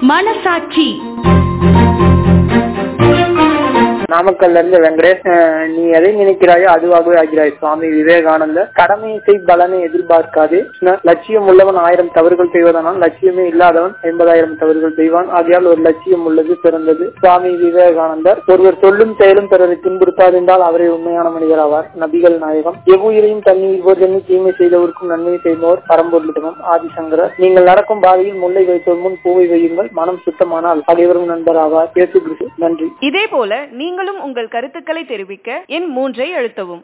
மனசாட்சி நாமக்கல்ல இருந்து வெங்கடேஷ் அஹ், நீ எதை நினைக்கிறாயோ அதுவாகவே ஆகிறாய் சுவாமி விவேகானந்தர் கடமையை செய் பலனை எதிர்பார்க்காதே ந- லட்சியம் உள்ளவன் ஆயிரம் தவறுகள் செய்வதனால் லட்சியமே இல்லாதவன் ஐம்பதாயிரம் தவறுகள் செய்வான் ஆகையால் ஒரு லட்சியம் உள்ளது சிறந்தது சுவாமி விவேகானந்தர் ஒருவர் சொல்லும் செயலும் பிறரை துன்புறுத்தாதென்றால் அவரே உண்மையான மனிதர் ஆவார் நபிகள் நாயகம் எவ்வுயிரையும் தண்ணீர் போதெண்ணி தீமை செய்தவருக்கும் நன்மை செய்பவர் பரம்பொருளிடமும் ஆதிசங்கரர் நீங்கள் நடக்கும் பாதையில் முல்லை வைப்பது முன் பூவை வையுங்கள் மனம் சுத்தமானால் அனைவரும் நண்பர் ஆவார் இயேசு கிறிஸ்து நன்றி இதே போல நீங்களும் உங்கள் கருத்துக்களை தெரிவிக்க எண் மூன்றை அழுத்தவும்